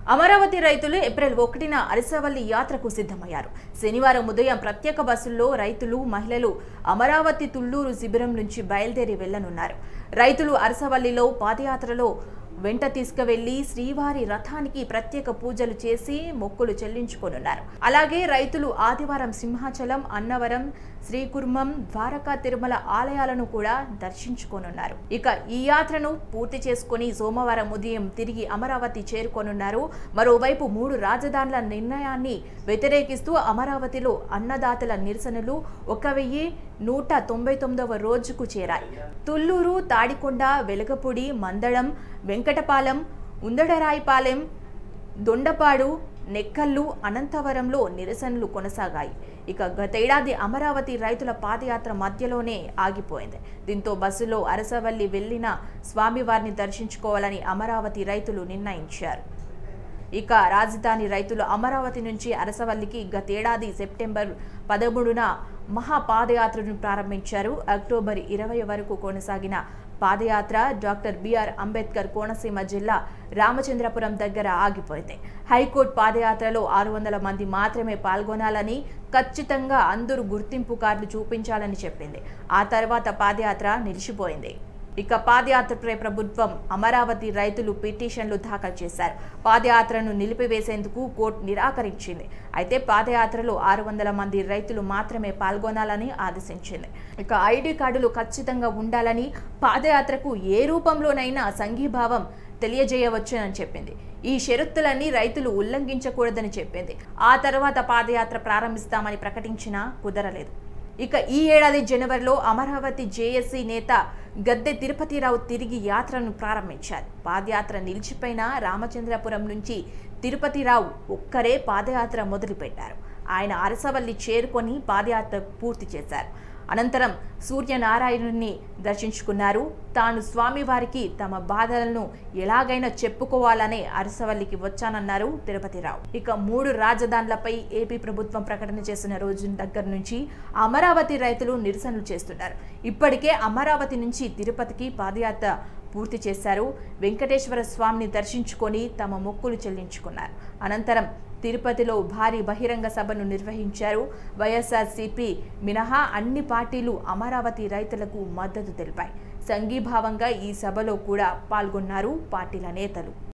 అమరావతి రైతులు ఏప్రిల్ ఒకటిన అరిసవల్లి యాత్రకు సిద్ధమయ్యారు శనివారం ఉదయం ప్రత్యేక బస్సుల్లో రైతులు మహిళలు అమరావతి తుళ్లూరు శిబిరం నుంచి బయలుదేరి వెళ్లనున్నారు రైతులు అరసవల్లిలో పాదయాత్రలో వెంట తీసుకువెళ్లి శ్రీవారి రథానికి ప్రత్యేక పూజలు చేసి మొక్కులు చెల్లించుకోనున్నారు అలాగే రైతులు ఆదివారం సింహాచలం అన్నవరం శ్రీకుర్మం ద్వారకా తిరుమల ఆలయాలను కూడా దర్శించుకోనున్నారు ఇక ఈ యాత్రను పూర్తి చేసుకుని సోమవారం ఉదయం తిరిగి అమరావతి చేరుకోనున్నారు మరోవైపు మూడు రాజధానుల నిర్ణయాన్ని వ్యతిరేకిస్తూ అమరావతిలో అన్నదాతల నిరసనలు ఒక వెయ్యి నూట తొంభై తొమ్మిదవ రోజుకు చేరాయి తుళ్లూరు తాడికొండ వెలగపూడి మందడం వెంకటపాలెం ఉందడరాయిపాలెం దొండపాడు నెక్కల్లు అనంతవరంలో నిరసనలు కొనసాగాయి ఇక గతేడాది అమరావతి రైతుల పాదయాత్ర మధ్యలోనే ఆగిపోయింది దీంతో బస్సులో అరసవల్లి వెళ్లిన స్వామివారిని దర్శించుకోవాలని అమరావతి రైతులు నిర్ణయించారు ఇక రాజధాని రైతులు అమరావతి నుంచి అరసవల్లికి గతేడాది సెప్టెంబర్ పదమూడున మహా పాదయాత్రను ప్రారంభించారు అక్టోబర్ ఇరవై వరకు కొనసాగిన పాదయాత్ర డాక్టర్ బిఆర్ అంబేద్కర్ కోనసీమ జిల్లా రామచంద్రపురం దగ్గర ఆగిపోయింది హైకోర్టు పాదయాత్రలో ఆరు వందల మంది మాత్రమే పాల్గొనాలని ఖచ్చితంగా అందరూ గుర్తింపు కార్డులు చూపించాలని చెప్పింది ఆ తర్వాత పాదయాత్ర నిలిచిపోయింది ఇక పాదయాత్రపై ప్రభుత్వం అమరావతి రైతులు పిటిషన్లు దాఖలు చేశారు పాదయాత్రను నిలిపివేసేందుకు కోర్టు నిరాకరించింది అయితే పాదయాత్రలో ఆరు వందల మంది రైతులు మాత్రమే పాల్గొనాలని ఆదేశించింది ఇక ఐడి కార్డులు ఖచ్చితంగా ఉండాలని పాదయాత్రకు ఏ రూపంలోనైనా సంఘీభావం తెలియజేయవచ్చునని చెప్పింది ఈ షరతులన్నీ రైతులు ఉల్లంఘించకూడదని చెప్పింది ఆ తర్వాత పాదయాత్ర ప్రారంభిస్తామని ప్రకటించినా కుదరలేదు ఇక ఈ ఏడాది జనవరిలో అమరావతి జేఎస్సీ నేత గద్దె తిరుపతిరావు తిరిగి యాత్రను ప్రారంభించారు పాదయాత్ర నిలిచిపోయిన రామచంద్రపురం నుంచి తిరుపతిరావు ఒక్కరే పాదయాత్ర మొదలుపెట్టారు ఆయన అరసవల్లి చేరుకొని పాదయాత్ర పూర్తి చేశారు అనంతరం సూర్యనారాయణుని దర్శించుకున్నారు తాను స్వామివారికి తమ బాధలను ఎలాగైనా చెప్పుకోవాలనే అరసవల్లికి వచ్చానన్నారు తిరుపతిరావు ఇక మూడు రాజధానులపై ఏపీ ప్రభుత్వం ప్రకటన చేసిన రోజు దగ్గర నుంచి అమరావతి రైతులు నిరసనలు చేస్తున్నారు ఇప్పటికే అమరావతి నుంచి తిరుపతికి పాదయాత్ర పూర్తి చేశారు వెంకటేశ్వర స్వామిని దర్శించుకొని తమ మొక్కులు చెల్లించుకున్నారు అనంతరం తిరుపతిలో భారీ బహిరంగ సభను నిర్వహించారు వైఎస్ఆర్సీపీ మినహా అన్ని పార్టీలు అమరావతి రైతులకు మద్దతు తెలిపాయి సంఘీభావంగా ఈ సభలో కూడా పాల్గొన్నారు పార్టీల నేతలు